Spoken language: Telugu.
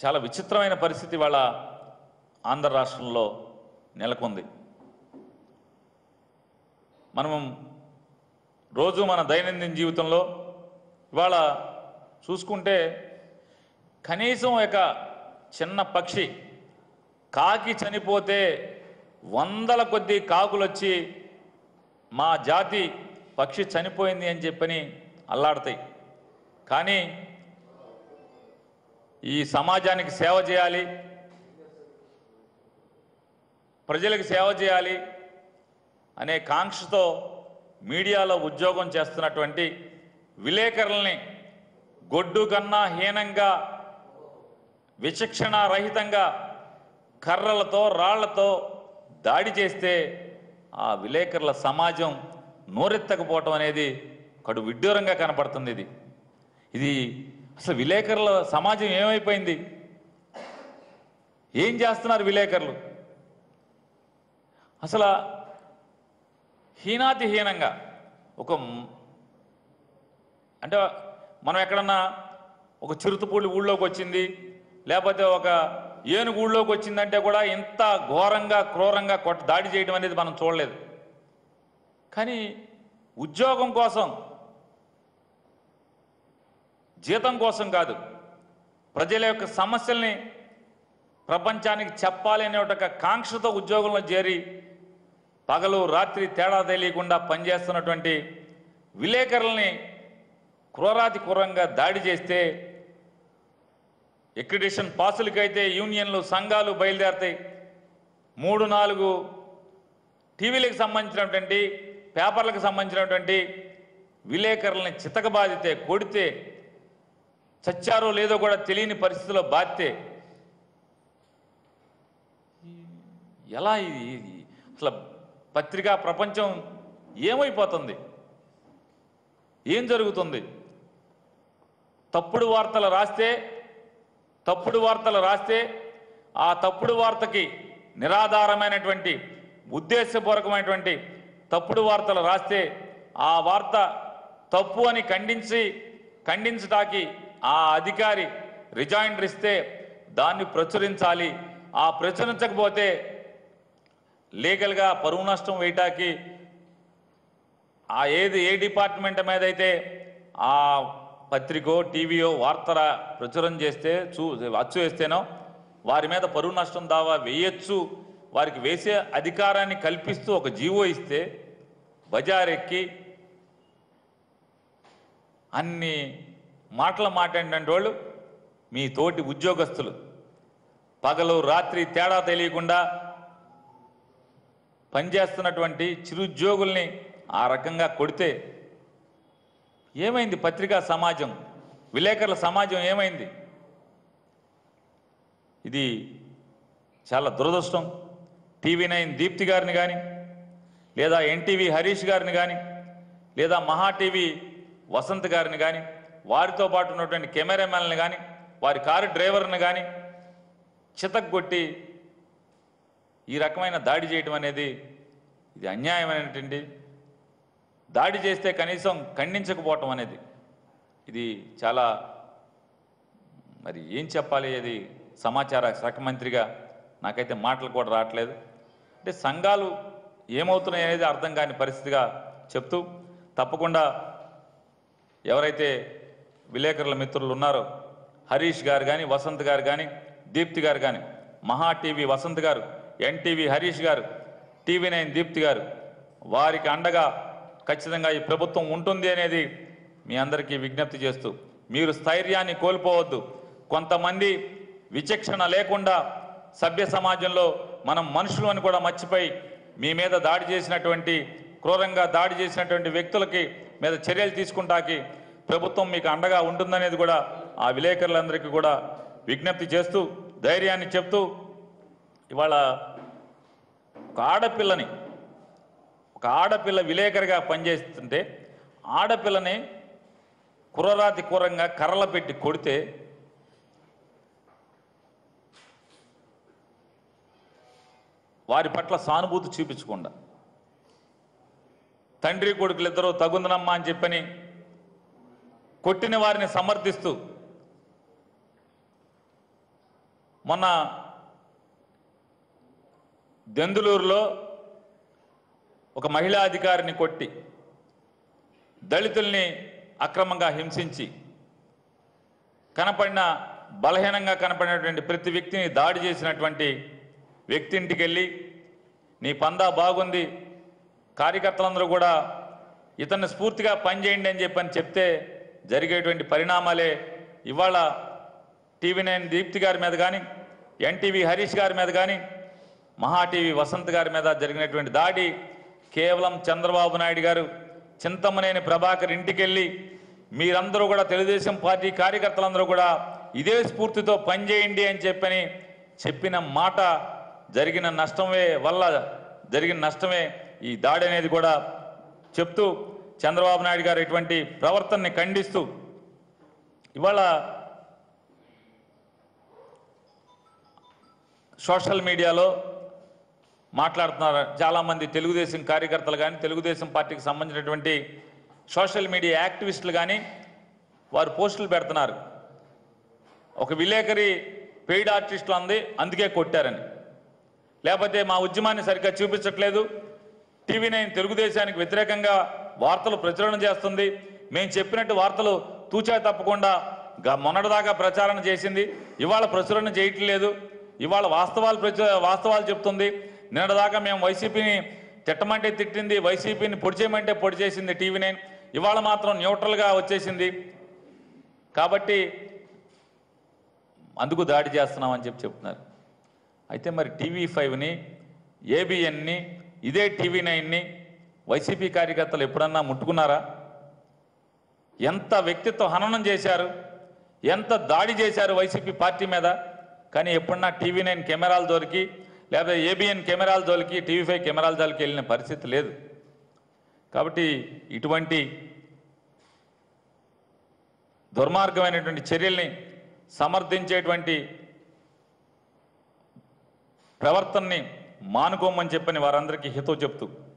చాలా విచిత్రమైన పరిస్థితి వాళ్ళ ఆంధ్ర రాష్ట్రంలో నెలకొంది మనం రోజు మన దైనందిన జీవితంలో ఇవాళ చూసుకుంటే కనీసం ఒక చిన్న పక్షి కాకి చనిపోతే వందల కొద్ది కాకులు వచ్చి మా జాతి పక్షి చనిపోయింది అని చెప్పని అల్లాడతాయి కానీ ఈ సమాజానికి సేవ చేయాలి ప్రజలకు సేవ చేయాలి అనే కాంక్షతో మీడియాలో ఉద్యోగం చేస్తున్నటువంటి విలేకరుల్ని గొడ్డు కన్నా హీనంగా విచక్షణ రహితంగా కర్రలతో రాళ్లతో దాడి చేస్తే ఆ విలేకరుల సమాజం నోరెత్తకపోవటం అనేది కడు విడ్డూరంగా కనపడుతుంది ఇది ఇది అసలు విలేకరుల సమాజం ఏమైపోయింది ఏం చేస్తున్నారు విలేకరులు అసలు హీనాతి హీనంగా ఒక మ్- అంటే మనం ఎక్కడన్నా ఒక చిరుతపూడి ఊళ్ళోకి వచ్చింది లేకపోతే ఒక ఏనుగు ఊళ్ళోకి వచ్చిందంటే కూడా ఇంత ఘోరంగా క్రూరంగా కొట్ట దాడి చేయడం అనేది మనం చూడలేదు కానీ ఉద్యోగం కోసం జీతం కోసం కాదు ప్రజల యొక్క సమస్యల్ని ప్రపంచానికి చెప్పాలి అనే ఒక కాంక్షతో ఉద్యోగంలో చేరి పగలు రాత్రి తేడా తెలియకుండా పనిచేస్తున్నటువంటి విలేకరుల్ని క్రూరాతి క్రూరంగా దాడి చేస్తే ఎక్రిడేషన్ పాసులకైతే యూనియన్లు సంఘాలు బయలుదేరతాయి మూడు నాలుగు టీవీలకు సంబంధించినటువంటి పేపర్లకు సంబంధించినటువంటి విలేకరుల్ని చితకబాదితే కొడితే చచ్చారో లేదో కూడా తెలియని పరిస్థితిలో బాధితే ఎలా ఇది ఇది? అసలు పత్రికా ప్రపంచం ఏమైపోతుంది ఏం జరుగుతుంది తప్పుడు వార్తలు రాస్తే తప్పుడు వార్తలు రాస్తే ఆ తప్పుడు వార్తకి నిరాధారమైనటువంటి ఉద్దేశపూర్వకమైనటువంటి తప్పుడు వార్తలు రాస్తే ఆ వార్త తప్పు అని ఖండించి ఖండించటానికి ఆ అధికారి రిజైండర్ ఇస్తే దాన్ని ప్రచురించాలి ఆ ప్రచురించకపోతే లీగల్గా పరువు నష్టం వేయటానికి ఆ ఏది ఏ డిపార్ట్మెంట్ మీద అయితే ఆ పత్రికో టీవీయో వార్తల ప్రచురం చేస్తే చూ అచ్చు వేస్తేనో వారి మీద పరువు నష్టం దావా వేయచ్చు వారికి వేసే అధికారాన్ని కల్పిస్తూ ఒక జీవో ఇస్తే బజారెక్కి అన్ని మాటలు మాట్లాడిన వాళ్ళు మీ తోటి ఉద్యోగస్తులు పగలు రాత్రి తేడా తెలియకుండా పనిచేస్తున్నటువంటి చిరుద్యోగుల్ని ఆ రకంగా కొడితే ఏమైంది పత్రికా సమాజం విలేకరుల సమాజం ఏమైంది ఇది చాలా దురదృష్టం టీవీ నైన్ దీప్తి గారిని కానీ లేదా ఎన్టీవీ హరీష్ గారిని కానీ లేదా మహా టీవీ వసంత్ గారిని కానీ వారితో పాటు ఉన్నటువంటి కెమెరామెన్లను కానీ వారి కారు డ్రైవర్ని కానీ చితగ్గొట్టి ఈ రకమైన దాడి చేయడం అనేది ఇది అన్యాయమైనటువంటి దాడి చేస్తే కనీసం ఖండించకపోవటం అనేది ఇది చాలా మరి ఏం చెప్పాలి అది సమాచార శాఖ మంత్రిగా నాకైతే మాటలు కూడా రావట్లేదు అంటే సంఘాలు ఏమవుతున్నాయి అనేది అర్థం కాని పరిస్థితిగా చెప్తూ తప్పకుండా ఎవరైతే విలేకరుల మిత్రులు ఉన్నారో హరీష్ గారు కానీ వసంత్ గారు కానీ దీప్తి గారు కానీ మహా టీవీ వసంత్ గారు ఎన్టీవీ హరీష్ గారు టీవీ నైన్ దీప్తి గారు వారికి అండగా ఖచ్చితంగా ఈ ప్రభుత్వం ఉంటుంది అనేది మీ అందరికీ విజ్ఞప్తి చేస్తూ మీరు స్థైర్యాన్ని కోల్పోవద్దు కొంతమంది విచక్షణ లేకుండా సభ్య సమాజంలో మనం మనుషులు అని కూడా మర్చిపోయి మీ మీద దాడి చేసినటువంటి క్రూరంగా దాడి చేసినటువంటి వ్యక్తులకి మీద చర్యలు తీసుకుంటాకి ప్రభుత్వం మీకు అండగా ఉంటుందనేది కూడా ఆ విలేకరులందరికీ కూడా విజ్ఞప్తి చేస్తూ ధైర్యాన్ని చెప్తూ ఇవాళ ఒక ఆడపిల్లని ఒక ఆడపిల్ల విలేకరిగా పనిచేస్తుంటే ఆడపిల్లని కుర్రరాతి కూరంగా కర్రల పెట్టి కొడితే వారి పట్ల సానుభూతి చూపించకుండా తండ్రి కొడుకులిద్దరూ తగుందనమ్మా అని చెప్పని కొట్టిన వారిని సమర్థిస్తూ మొన్న దెందులూరులో ఒక మహిళా అధికారిని కొట్టి దళితుల్ని అక్రమంగా హింసించి కనపడిన బలహీనంగా కనపడినటువంటి ప్రతి వ్యక్తిని దాడి చేసినటువంటి వ్యక్తి ఇంటికి వెళ్ళి నీ పందా బాగుంది కార్యకర్తలందరూ కూడా ఇతన్ని స్ఫూర్తిగా పనిచేయండి అని చెప్పని చెప్తే జరిగేటువంటి పరిణామాలే ఇవాళ టీవీ నైన్ దీప్తి గారి మీద కానీ ఎన్టీవీ హరీష్ గారి మీద కానీ మహా టీవీ వసంత్ గారి మీద జరిగినటువంటి దాడి కేవలం చంద్రబాబు నాయుడు గారు చింతమనేని ప్రభాకర్ ఇంటికి వెళ్ళి మీరందరూ కూడా తెలుగుదేశం పార్టీ కార్యకర్తలందరూ కూడా ఇదే స్ఫూర్తితో పనిచేయండి అని చెప్పని చెప్పిన మాట జరిగిన నష్టమే వల్ల జరిగిన నష్టమే ఈ దాడి అనేది కూడా చెప్తూ చంద్రబాబు నాయుడు గారు ఇటువంటి ప్రవర్తనని ఖండిస్తూ ఇవాళ సోషల్ మీడియాలో మాట్లాడుతున్నారు చాలామంది తెలుగుదేశం కార్యకర్తలు కానీ తెలుగుదేశం పార్టీకి సంబంధించినటువంటి సోషల్ మీడియా యాక్టివిస్టులు కానీ వారు పోస్టులు పెడుతున్నారు ఒక విలేకరి పెయిడ్ ఆర్టిస్టులు అంది అందుకే కొట్టారని లేకపోతే మా ఉద్యమాన్ని సరిగ్గా చూపించట్లేదు టీవీ నైన్ తెలుగుదేశానికి వ్యతిరేకంగా వార్తలు ప్రచురణ చేస్తుంది మేము చెప్పినట్టు వార్తలు తూచా తప్పకుండా గ- మొన్నటిదాకా ప్రచారం చేసింది ఇవాళ ప్రచురణ చేయట్లేదు ఇవాళ వాస్తవాలు ప్రచు వాస్తవాలు చెప్తుంది నిన్నటిదాకా మేము వైసీపీని తిట్టమంటే తిట్టింది వైసీపీని పొడి చేయమంటే పొడి చేసింది టీవీ నైన్ ఇవాళ మాత్రం న్యూట్రల్గా వచ్చేసింది కాబట్టి అందుకు దాడి చేస్తున్నామని చెప్పి చెప్తున్నారు అయితే మరి టీవీ ఫైవ్ని ఏబిఎన్ని ఇదే టీవీ నైన్ని వైసీపీ కార్యకర్తలు ఎప్పుడన్నా ముట్టుకున్నారా ఎంత వ్యక్తిత్వ హననం చేశారు ఎంత దాడి చేశారు వైసీపీ పార్టీ మీద కానీ ఎప్పుడన్నా టీవీ నైన్ కెమెరాల జోలికి లేకపోతే ఏబిఎన్ కెమెరాల జోలికి టీవీ ఫైవ్ కెమెరాల జోలికి వెళ్ళిన పరిస్థితి లేదు కాబట్టి ఇటువంటి దుర్మార్గమైనటువంటి చర్యల్ని సమర్థించేటువంటి ప్రవర్తనని మానుకోమని చెప్పని వారందరికీ హితవు చెప్తూ